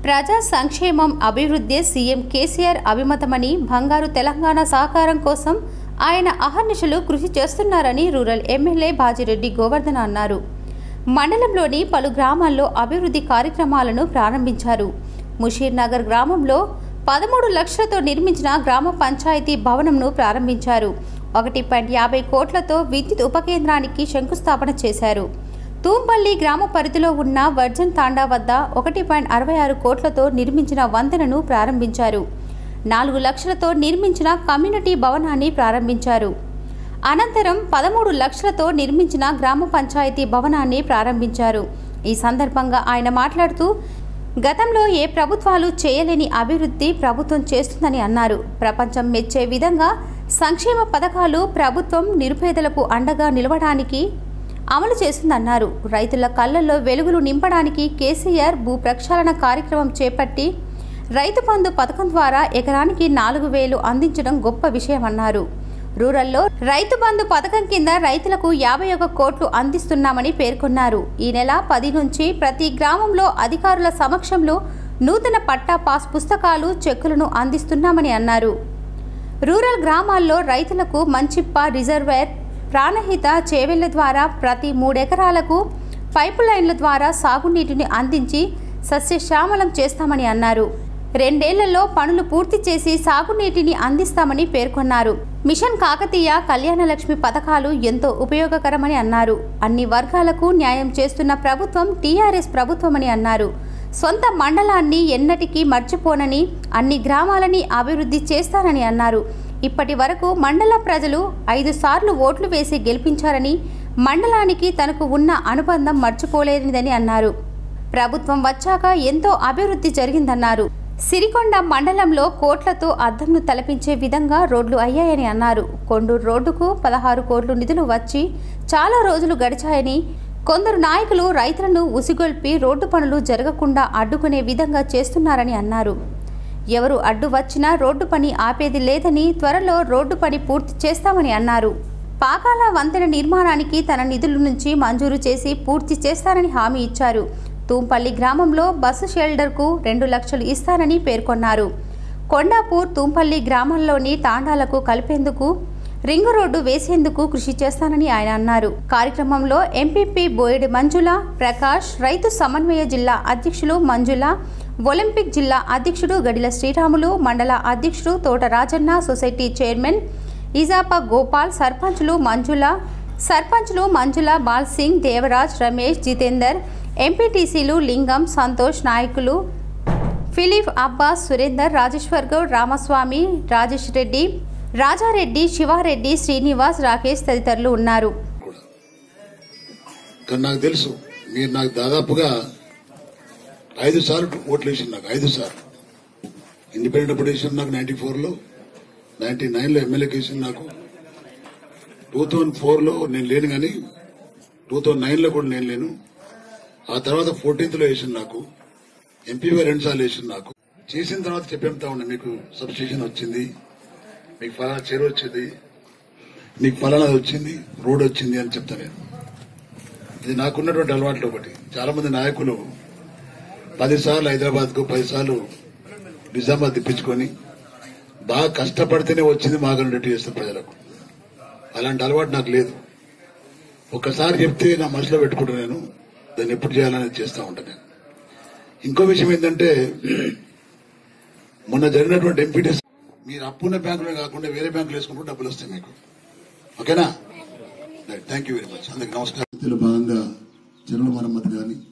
ప్రజా సంక్షేమం అభివృద్ధి సీఎం కేసీఆర్ అభిమతమని బంగారు తెలంగాణ సహకారం కోసం ఆయన అహర్నిశలు కృషి చేస్తున్నారని రూరల్ ఎమ్మెల్యే బాజిరెడ్డి గోవర్ధన అన్నారు మండలంలోని పలు గ్రామాల్లో అభివృద్ధి కార్యక్రమాలను ప్రారంభించారు ముషీర్ నగర్ గ్రామంలో పదమూడు లక్షలతో నిర్మించిన గ్రామ పంచాయతీ భవనంను ప్రారంభించారు ఒకటి పాయింట్ యాభై కోట్లతో విద్యుత్ ఉపకేంద్రానికి శంకుస్థాపన చేశారు తూంపల్లి గ్రామ పరిధిలో ఉన్న వర్జన్ తాండా వద్ద ఒకటి పాయింట్ అరవై ఆరు కోట్లతో నిర్మించిన వంతెనను ప్రారంభించారు నాలుగు లక్షలతో నిర్మించిన కమ్యూనిటీ భవనాన్ని ప్రారంభించారు అనంతరం పదమూడు లక్షలతో నిర్మించిన గ్రామ పంచాయతీ భవనాన్ని ప్రారంభించారు ఈ సందర్భంగా ఆయన మాట్లాడుతూ గతంలో ఏ ప్రభుత్వాలు చేయలేని అభివృద్ధి ప్రభుత్వం చేస్తుందని అన్నారు ప్రపంచం మెచ్చే విధంగా సంక్షేమ పథకాలు ప్రభుత్వం నిరుపేదలకు అండగా నిలవడానికి అమలు చేస్తుందన్నారు రైతుల కళ్ళల్లో వెలుగులు నింపడానికి కేసీఆర్ భూ ప్రక్షాళన కార్యక్రమం చేపట్టి రైతు బంధు పథకం ద్వారా ఎకరానికి నాలుగు వేలు అందించడం గొప్ప విషయమన్నారు రూరల్లో రైతు బంధు పథకం కింద రైతులకు యాభై ఒక కోట్లు అందిస్తున్నామని పేర్కొన్నారు ఈ నెల పది నుంచి ప్రతి గ్రామంలో అధికారుల సమక్షంలో నూతన పట్టా పాస్ పుస్తకాలు చెక్కులను అందిస్తున్నామని అన్నారు రూరల్ గ్రామాల్లో రైతులకు మంచిప్ప రిజర్వేర్ ప్రాణహిత చేవెళ్ల ద్వారా ప్రతి మూడెకరాలకు పైపు లైన్ల ద్వారా సాగునీటిని అందించి సస్యశ్యామలం చేస్తామని అన్నారు రెండేళ్లలో పనులు పూర్తి చేసి సాగునీటిని అందిస్తామని పేర్కొన్నారు మిషన్ కాకతీయ కళ్యాణలక్ష్మి పథకాలు ఎంతో ఉపయోగకరమని అన్నారు అన్ని వర్గాలకు న్యాయం చేస్తున్న ప్రభుత్వం టీఆర్ఎస్ ప్రభుత్వమని అన్నారు సొంత మండలాన్ని ఎన్నటికీ మర్చిపోనని అన్ని గ్రామాలని అభివృద్ధి చేస్తానని అన్నారు ఇప్పటి వరకు మండల ప్రజలు ఐదు సార్లు ఓట్లు వేసి గెలిపించారని మండలానికి తనకు ఉన్న అనుబంధం మర్చిపోలేనిదని అన్నారు ప్రభుత్వం వచ్చాక ఎంతో అభివృద్ధి జరిగిందన్నారు సిరికొండ మండలంలో కోట్లతో అద్దంను తలపించే విధంగా రోడ్లు అయ్యాయని అన్నారు కొండూరు రోడ్డుకు పదహారు కోట్లు నిధులు వచ్చి చాలా రోజులు గడిచాయని కొందరు నాయకులు రైతులను ఉసిగొల్పి రోడ్డు పనులు జరగకుండా అడ్డుకునే విధంగా చేస్తున్నారని అన్నారు ఎవరు అడ్డు వచ్చినా రోడ్డు పని ఆపేది లేదని త్వరలో రోడ్డు పని పూర్తి చేస్తామని అన్నారు పాకాల వంతెన నిర్మాణానికి తన నిధుల నుంచి మంజూరు చేసి పూర్తి చేస్తానని హామీ ఇచ్చారు తూంపల్లి గ్రామంలో బస్సు షెల్టర్కు రెండు లక్షలు ఇస్తానని పేర్కొన్నారు కొండాపూర్ తూంపల్లి గ్రామంలోని తాండాలకు కలిపేందుకు రింగు రోడ్డు వేసేందుకు కృషి చేస్తానని ఆయన అన్నారు కార్యక్రమంలో ఎంపీపీ బోయిడి మంజుల ప్రకాష్ రైతు సమన్వయ జిల్లా అధ్యక్షులు మంజుల ఒలింపిక్ జిల్లా అధ్యక్షుడు గడిల శ్రీరాములు మండల అధ్యక్షుడు తోట రాజన్న సొసైటీ చైర్మన్ ఇజాపా గోపాల్ సర్పంచులు మంజుల సర్పంచ్లు మంజుల బాల్ సింగ్ దేవరాజ్ రమేష్ జితేందర్ ఎంపీటీసీలు లింగం సంతోష్ నాయకులు ఫిలిప్ అబ్బాస్ సురేందర్ రాజేశ్వర్ గౌడ్ రామస్వామి రాజేష్ రెడ్డి రాజారెడ్డి శివారెడ్డి శ్రీనివాస్ రాకేష్ తదితరులు ఉన్నారు కూడా కానీ నాకు తెలుసు మీరు నాకు దాదాపుగా ఐదు సార్లు ఓట్లు వేసింది నాకు ఐదు సార్లు ఇండిపెండెంట్ అప్పుడు వేసింది నాకు నైన్టీ ఫోర్లో నైన్టీ నైన్లో ఎమ్మెల్యేకి వేసింది నాకు టూ థౌజండ్ ఫోర్లో నేను లేను కానీ టూ థౌజండ్ నైన్లో కూడా నేను లేను ఆ తర్వాత ఫోర్టీన్త్లో వేసింది నాకు ఎంపీవై రెండు సార్లు వేసింది నాకు చేసిన తర్వాత చెప్పేంతా ఉండే మీకు సబ్స్టేషన్ వచ్చింది మీకు ఫలానా చెరువు వచ్చింది నీకు ఫలానా వచ్చింది రోడ్ వచ్చింది అని చెప్తా నేను ఇది నాకున్నటువంటి అలవాట్లు ఒకటి చాలా మంది నాయకులు పదిసార్లు హైదరాబాద్ కు పదిసార్లు నిజామాబాద్ తిప్పించుకొని బాగా కష్టపడితేనే వచ్చింది మాకు చేస్తారు ప్రజలకు అలాంటి అలవాటు నాకు లేదు ఒక్కసారి చెప్తే నా మనసులో పెట్టుకుంటా నేను దాన్ని ఎప్పుడు చేయాలనేది చేస్తూ ఉంటాను నేను ఇంకో విషయం ఏంటంటే మొన్న జరిగినటువంటి ఎంపీటీ మీరు అప్పున్న బ్యాంకులో కాకుండా వేరే బ్యాంకులు వేసుకుంటూ డబ్బులు వస్తాయి మీకు ఓకేనా థ్యాంక్ యూ వెరీ మచ్ అందరికి నమస్కారం భాగంగా చెరువుల మరమ్మతి కానీ